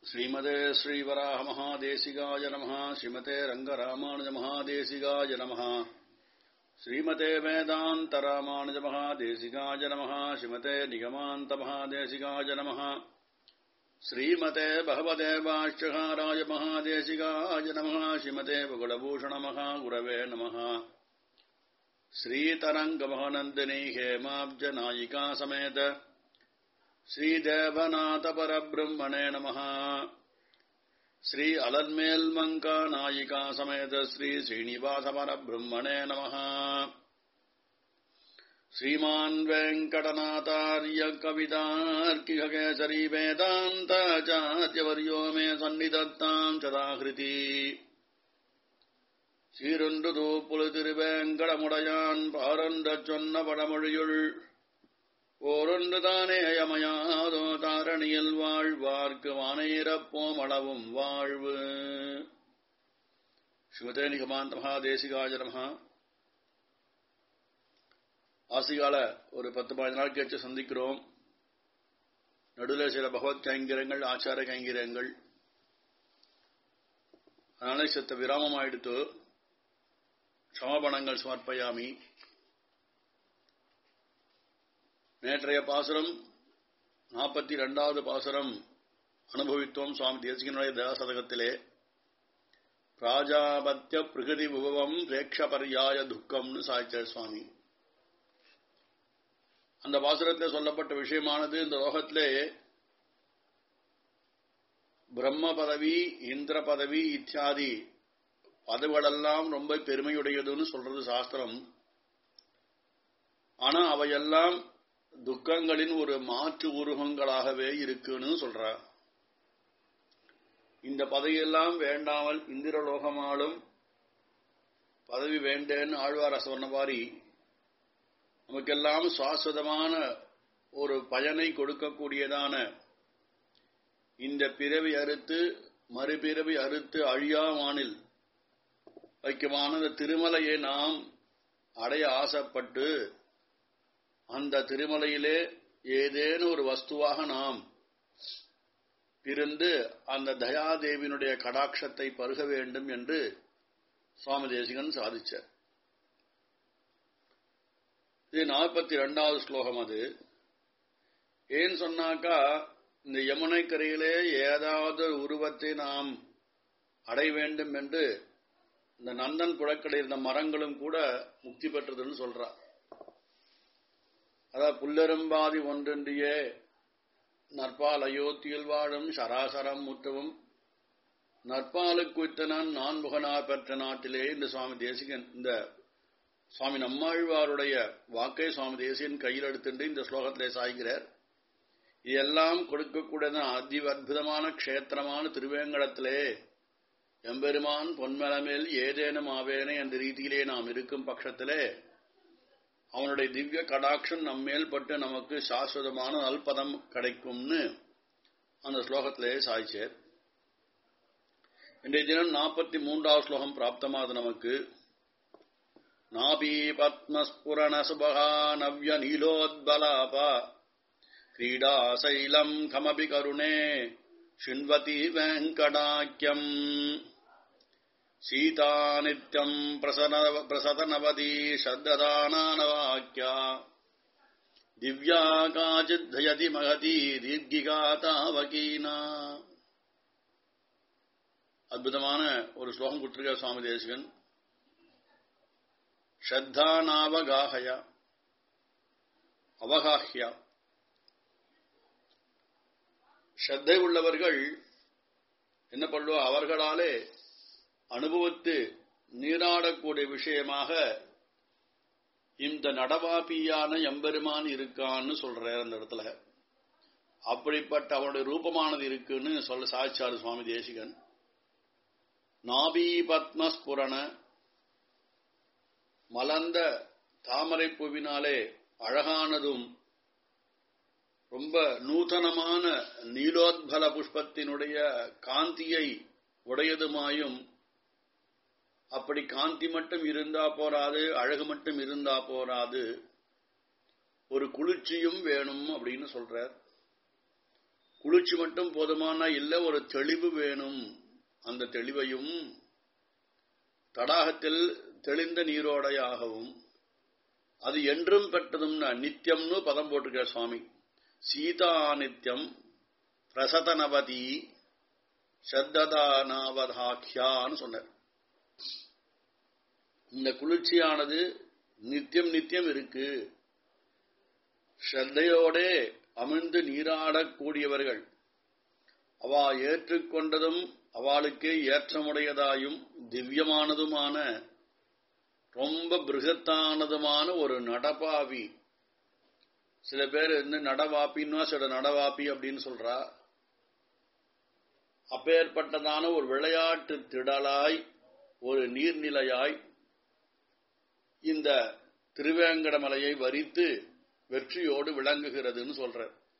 श्रीमते श्रीवराहमहादेशिकाय नमः श्रीमते रङ्गरामानुजमहादेशिकाय नमः श्रीमते वेदान्तरामानुजमहादेशिकाय नमः श्रीमते निगमान्तमहादेशिकाय नमः श्रीमते भगवते भाष्यकाराय महादेशिकाय नमः श्रीमते भगुलभूषणमहागुरवे नमः श्रीतरङ्गमहानन्दिनी हेमाब्जनायिका समेत श्रीदेवनाथपरब्रह्मणे नमः श्री अलन्मेल्मङ्का नायिका समेत श्री श्रीनिवासपरब्रह्मणे नमः श्रीमान् वेङ्कटनाथार्य कवितार्किककेसरी वेदान्ताचार्यवर्यो मे सन्निधत्ताम् चदाहृति சீரொன்று புலு திருவேங்கடமுடையான் பாரொன்றச் சொன்ன படமொழியுள் ஓரொன்று தானே அயமயாதோ தாரணியில் வாழ்வார்க்கு வானையிறப்போம் அளவும் வாழ்வு ஸ்ரீமதே நிகமாந்த மகாதேசிகாய நமஹா ஆசிகால ஒரு பத்து பதினஞ்சு நாள் கழிச்சு சந்திக்கிறோம் நடுவில் சில பகவத் கைங்கிரங்கள் ஆச்சார கைங்கிரங்கள் அதனால சித்த விராமம் ஆயிடுத்து க்ஷமாபணங்கள் சமர்ப்பயாமி நேற்றைய பாசுரம் நாற்பத்தி இரண்டாவது பாசுரம் அனுபவித்தோம் சுவாமி தேசிகனுடைய தேவசதகத்திலே பிராஜாபத்திய பிரகிருதி விபவம் ரேக்ஷபர்யாய துக்கம்னு சாய்ச்சார் சுவாமி அந்த பாசுரத்தில் சொல்லப்பட்ட விஷயமானது இந்த லோகத்திலே பிரம்ம பதவி இந்திர பதவி இத்தியாதி பதவிகளெல்லாம் ரொம்ப பெருமையுடையதுன்னு சொல்றது சாஸ்திரம் ஆனா அவையெல்லாம் துக்கங்களின் ஒரு மாற்று உருவங்களாகவே இருக்குன்னு சொல்ற இந்த பதவியெல்லாம் வேண்டாமல் இந்திரலோகமாலும் பதவி வேண்டேன்னு ஆழ்வார் சொன்னவாரி நமக்கெல்லாம் சுவாசதமான ஒரு பயனை கொடுக்கக்கூடியதான இந்த பிறவி அறுத்து மறுபிறவி அறுத்து அழியாவானில் வைக்கமான இந்த திருமலையை நாம் அடைய ஆசைப்பட்டு அந்த திருமலையிலே ஏதேனும் ஒரு வஸ்துவாக நாம் இருந்து அந்த தயாதேவியினுடைய கடாட்சத்தை பருக வேண்டும் என்று சுவாமி தேசிகன் சாதிச்சார் இது நாற்பத்தி ரெண்டாவது ஸ்லோகம் அது ஏன் சொன்னாக்கா இந்த யமுனை கரையிலே ஏதாவது உருவத்தை நாம் அடைய வேண்டும் என்று இந்த நந்தன் புழக்கடை இருந்த மரங்களும் கூட முக்தி பெற்றதுன்னு சொல்றா அதாவது புல்லெரும்பாதி ஒன்றென்றியே நற்பால் அயோத்தியில் வாழும் சராசரம் முற்றவும் நற்பாலுக்குத்தனான் நான் முகனா பெற்ற நாட்டிலே இந்த சுவாமி தேசிகன் இந்த சுவாமி நம்மாழ்வாருடைய வாக்கை சுவாமி தேசியன் கையில் எடுத்துட்டு இந்த ஸ்லோகத்திலே சாய்கிறார் இதெல்லாம் கொடுக்கக்கூடியதான் அதி அற்புதமான க்ஷேத்திரமான திருவேங்கடத்திலே எம்பெருமான் பொன்மலமேல் ஏதேனும் ஆவேனே என்ற ரீதியிலே நாம் இருக்கும் பட்சத்திலே அவனுடைய திவ்ய கடாட்சம் நம்மேல் பட்டு நமக்கு சாஸ்வதமான நல்பதம் கிடைக்கும்னு அந்த ஸ்லோகத்திலே சாய்ச்சேர் இன்றைய தினம் நாற்பத்தி மூன்றாவது ஸ்லோகம் பிராப்தமாது நமக்கு நாபி பத்மஸ்புரண சுபகா நவ்ய நீலோத்பலாபா क्रीडाशैलम् कमपि करुणे शृण्वति वेङ्कटाख्यम् सीता नित्यम् प्रसतनवती श्रद्ददानानवाक्या दिव्या काचिद्धयति महती தீர்க்கிகாதாவகீனா அற்புதமான ஒரு ஸ்லோகம் கொடுத்திருக்க சுவாமி தேசிகன் ஸ்ரத்தானாவகாஹயா அவகாஹ்யா ஸ்ரத்தை உள்ளவர்கள் என்ன பண்ணுவா அவர்களாலே அனுபவித்து நீராடக்கூடிய விஷயமாக இந்த நடவாபியான எம்பெருமான் இருக்கான்னு சொல்றார் அந்த இடத்துல அப்படிப்பட்ட அவனுடைய ரூபமானது இருக்குன்னு சொல்ல சாய்ச்சாரு சுவாமி தேசிகன் நாபி பத்மஸ்புரண மலர்ந்த தாமரை பூவினாலே அழகானதும் ரொம்ப நூதனமான நீலோத்பல புஷ்பத்தினுடைய காந்தியை உடையதுமாயும் அப்படி காந்தி மட்டும் இருந்தா போராது அழகு மட்டும் இருந்தா போராது ஒரு குளிர்ச்சியும் வேணும் அப்படின்னு சொல்றார் குளிர்ச்சி மட்டும் போதுமான இல்ல ஒரு தெளிவு வேணும் அந்த தெளிவையும் தடாகத்தில் தெளிந்த நீரோடையாகவும் அது என்றும் பெற்றதும்னா நித்தியம்னு பதம் போட்டிருக்க சுவாமி சீதா நித்தியம் பிரசதனவதி சத்ததானாவதாக்கியான்னு சொன்னார் இந்த குளிர்ச்சியானது நித்தியம் நித்தியம் இருக்கு ஸ்ரத்தையோட அமிழ்ந்து நீராடக்கூடியவர்கள் அவா ஏற்றுக்கொண்டதும் அவளுக்கு ஏற்றமுடையதாயும் திவ்யமானதுமான ரொம்ப பிருகத்தானதுமான ஒரு நடபாவி சில பேர் வந்து நடவாப்பின்னா சில நடவாப்பி அப்படின்னு சொல்றா அப்பேற்பட்டதான ஒரு விளையாட்டு திடலாய் ஒரு நீர்நிலையாய் இந்த திருவேங்கடமலையை வரித்து வெற்றியோடு விளங்குகிறதுன்னு சொல்ற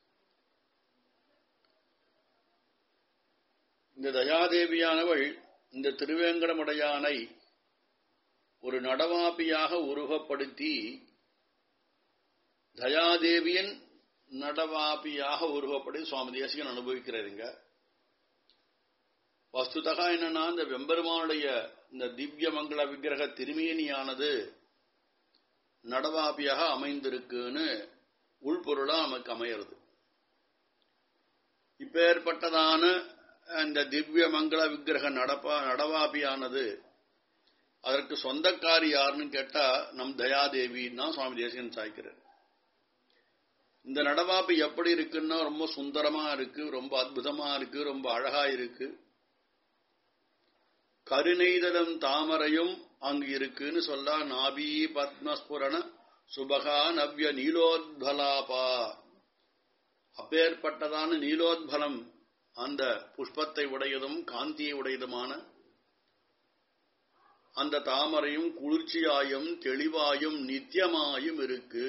இந்த தயாதேவியானவள் இந்த திருவேங்கடமுடையானை ஒரு நடவாப்பியாக உருவப்படுத்தி தயாதேவியின் நடவாப்பியாக உருவப்படுத்தி சுவாமி தேசிகன் அனுபவிக்கிறாருங்க வஸ்துதகா என்னன்னா இந்த வெம்பெருமானுடைய இந்த திவ்ய மங்கள விக்கிரக திருமேனியானது நடவாபியாக அமைந்திருக்குன்னு உள்பொருளா நமக்கு அமையிறது இப்பேற்பட்டதான இந்த திவ்ய மங்கள விக்கிரக நடப்பா நடவாபியானது அதற்கு சொந்தக்காரி யாருன்னு கேட்டா நம் தயாதேவின்னு தான் சுவாமி தேசிகன் சாய்க்கிறார் இந்த நடவாபி எப்படி இருக்குன்னா ரொம்ப சுந்தரமா இருக்கு ரொம்ப அற்புதமா இருக்கு ரொம்ப அழகா இருக்கு கருணைதலம் தாமரையும் அங்கு இருக்குன்னு சொல்ல நாபி பத்மஸ்புரண சுபகா நவ்ய நீலோத்பலாபா அப்பேற்பட்டதான நீலோத்பலம் அந்த புஷ்பத்தை உடையதும் காந்தியை உடையதுமான அந்த தாமரையும் குளிர்ச்சியாயும் தெளிவாயும் நித்தியமாயும் இருக்கு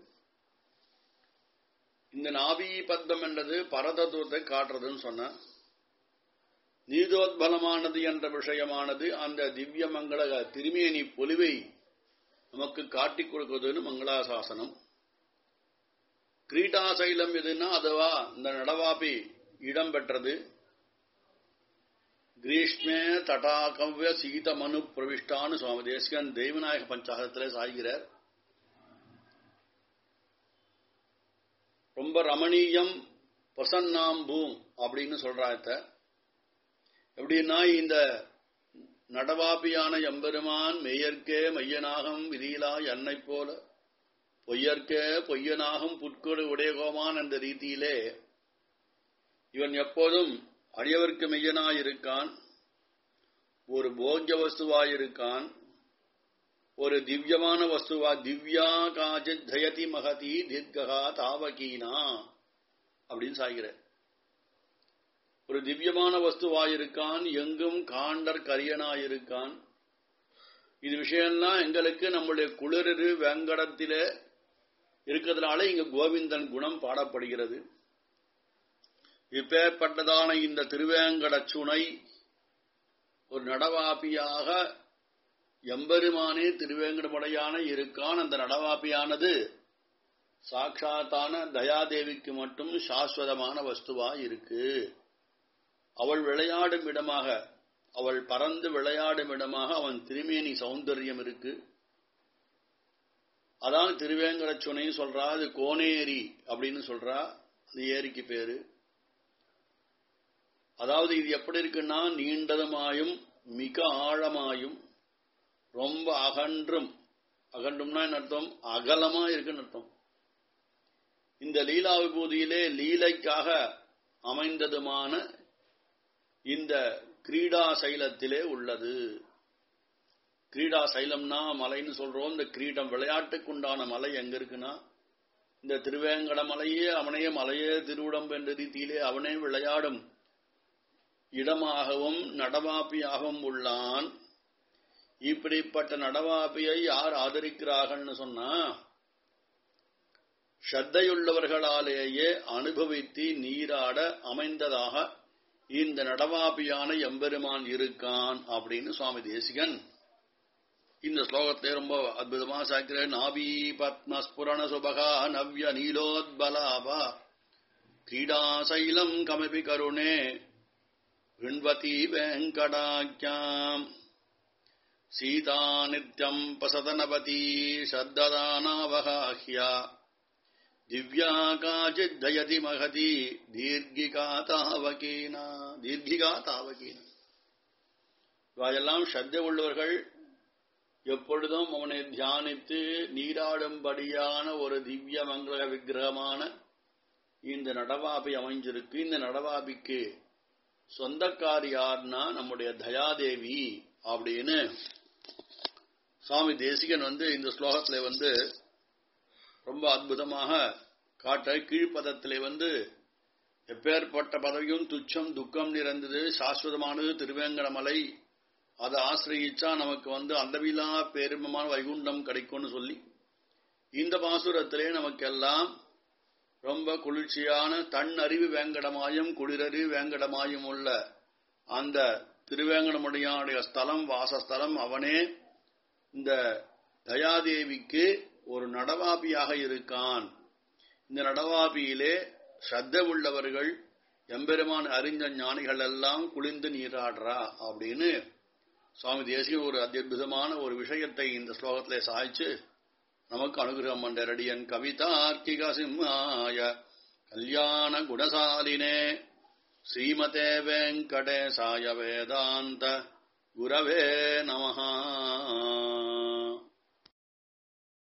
இந்த நாபி பத்மம் என்றது பரதத்துவத்தை காட்டுறதுன்னு சொன்ன நீதோத்பலமானது என்ற விஷயமானது அந்த திவ்ய மங்கள திருமேனி பொலிவை நமக்கு காட்டிக் கொடுக்குதுன்னு மங்களாசாசனம் கிரீட்டாசைலம் எதுன்னா அதுவா இந்த நடவாபி இடம் பெற்றது கிரீஷ்மே தடாகவ்ய சீத மனு பிரவிஷ்டான்னு சுவாமி தேசிகன் தெய்வநாயக பஞ்சாகத்திலே சாய்கிறார் ரொம்ப ரமணீயம் பிரசன்னாம்பூம் அப்படின்னு சொல்றாத்த எப்படின்னா இந்த நடவாபியான எம்பெருமான் மெய்யற்கே மையனாகம் விதியிலா என்னை போல பொய்யற்கே பொய்யனாகும் புட்கொடு உடையகோமான் என்ற ரீதியிலே இவன் எப்போதும் அடியவர்க்கு மெய்யனாயிருக்கான் ஒரு போக்கிய வஸ்துவாயிருக்கான் ஒரு திவ்யமான வஸ்துவா திவ்யா காஜித் ஜயதி மகதி தீர்க்ககா தாவகீனா அப்படின்னு சாய்கிற ஒரு திவ்யமான வஸ்துவாயிருக்கான் எங்கும் காண்டர் கரியனாயிருக்கான் இது விஷயம்லாம் எங்களுக்கு நம்முடைய குளிரு வெங்கடத்திலே இருக்கிறதுனால இங்க கோவிந்தன் குணம் பாடப்படுகிறது இப்பேற்பட்டதான இந்த திருவேங்கட சுனை ஒரு நடவாப்பியாக எம்பெருமானே திருவேங்கடமுடையான இருக்கான் அந்த நடவாப்பியானது சாட்சாத்தான தயாதேவிக்கு மட்டும் சாஸ்வதமான வஸ்துவா இருக்கு அவள் விளையாடும் இடமாக அவள் பறந்து விளையாடும் இடமாக அவன் திருமேனி சௌந்தரியம் இருக்கு அதான் திருவேங்கட சுனை சொல்றா அது கோனேரி அப்படின்னு சொல்றா அந்த ஏரிக்கு பேரு அதாவது இது எப்படி இருக்குன்னா நீண்டதுமாயும் மிக ஆழமாயும் ரொம்ப அகன்றும் அகன்றும்னா என்ன அர்த்தம் அகலமா இருக்குன்னு அர்த்தம் இந்த லீலா விபூதியிலே லீலைக்காக அமைந்ததுமான இந்த கிரீடா சைலத்திலே உள்ளது கிரீடா சைலம்னா மலைன்னு சொல்றோம் இந்த கிரீடம் விளையாட்டுக்குண்டான மலை எங்க இருக்குன்னா இந்த திருவேங்கட மலையே அவனையே மலையே திருவிடம்பு என்ற ரீதியிலே அவனே விளையாடும் இடமாகவும் நடவாப்பியாகவும் உள்ளான் இப்படிப்பட்ட நடவாப்பியை யார் ஆதரிக்கிறார்கள்னு சொன்னா ஸ்ரத்தையுள்ளவர்களாலேயே அனுபவித்து நீராட அமைந்ததாக இந்த நடவாபியான எம்பெருமான் இருக்கான் அப்படின்னு சுவாமி தேசிகன் இந்த ஸ்லோகத்தை ரொம்ப அற்புதமா சாக்கிறேன் நாபி பத்மஸ்புரண சுபகா நவ்ய நீலோத்பலாபா क्रीडाशैलम् कमपि करुणे गृण्वती वेङ्कटाख्याम् सीता नित्यम् पसदनवती शब्ददानावगाह्या दिव्या काचिद्धयति महती दीर्घिका तावकीना தீர்க்கிகா தாவகீன இவையெல்லாம் ஸ்ரத்தை உள்ளவர்கள் எப்பொழுதும் அவனை தியானித்து நீராடும்படியான ஒரு திவ்ய மங்கள விக்கிரகமான இந்த நடவாபி அமைஞ்சிருக்கு இந்த நடவாபிக்கு சொந்தக்காரி யார்னா நம்முடைய தயாதேவி அப்படின்னு சுவாமி தேசிகன் வந்து இந்த ஸ்லோகத்துல வந்து ரொம்ப அற்புதமாக காட்ட கீழ்ப்பதத்திலே வந்து எப்பேற்பட்ட பதவியும் துச்சம் துக்கம் நிறைந்தது சாஸ்வதமானது திருவேங்கடமலை அதை ஆசிரியிச்சா நமக்கு வந்து அந்தவிலா பேருமமான வைகுண்டம் கிடைக்கும்னு சொல்லி இந்த பாசுரத்திலே நமக்கெல்லாம் ரொம்ப குளிர்ச்சியான தன் அறிவு வேங்கடமாயும் குளிரறிவு வேங்கடமாயும் உள்ள அந்த திருவேங்கடமுடையானுடைய ஸ்தலம் வாசஸ்தலம் அவனே இந்த தயாதேவிக்கு ஒரு நடவாபியாக இருக்கான் இந்த நடவாபியிலே ஸ்ரத்த உள்ளவர்கள் எம்பெருமான் அறிஞ்ச ஞானிகள் எல்லாம் குளிந்து நீராடுறா அப்படின்னு சுவாமி தேசியம் ஒரு அத்புதமான ஒரு விஷயத்தை இந்த ஸ்லோகத்திலே சாய்ச்சு நமக்கு அனுகிரகம் பண்றடியன் கவிதார்க்கிக சிம்மாய கல்யாண குணசாலினே ஸ்ரீமதே வெங்கடேசாய வேதாந்த குரவே நமஹா